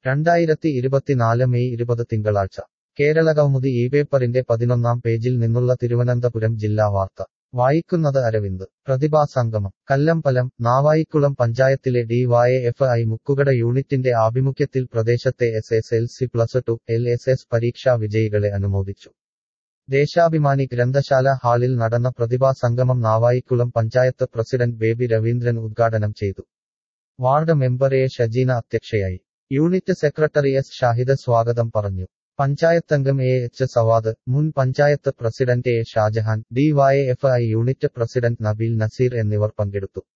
രണ്ടായിരത്തി ഇരുപത്തിനാല് മെയ് ഇരുപത് തിങ്കളാഴ്ച കേരള കൗമുദി ഈ പേപ്പറിന്റെ പതിനൊന്നാം പേജിൽ നിന്നുള്ള തിരുവനന്തപുരം ജില്ലാ വാർത്ത വായിക്കുന്നത് അരവിന്ദ് പ്രതിഭാസംഗമം കല്ലമ്പലം നാവായിക്കുളം പഞ്ചായത്തിലെ D Y F I Mukkukada യൂണിറ്റിന്റെ ആഭിമുഖ്യത്തിൽ പ്രദേശത്തെ S S L C plus two L S S പരീക്ഷാ വിജയികളെ അനുമോദിച്ചു ദേശാഭിമാനി ഗ്രന്ഥശാല ഹാളിൽ നടന്ന പ്രതിഭാസംഗമം നാവായിക്കുളം പഞ്ചായത്ത് പ്രസിഡന്റ് ബേബി രവീന്ദ്രൻ ഉദ്ഘാടനം ചെയ്തു വാർഡ് മെമ്പർ എ ഷജീന അധ്യക്ഷയായി യൂണിറ്റ് സെക്രട്ടറി എസ് ഷാഹിദ് സ്വാഗതം പറഞ്ഞു പഞ്ചായത്തംഗം എ എച്ച് സവാദ് മുൻ panchayat president A Shajahan D Y F I unit president Nabeel Naseer എന്നിവർ പങ്കെടുത്തു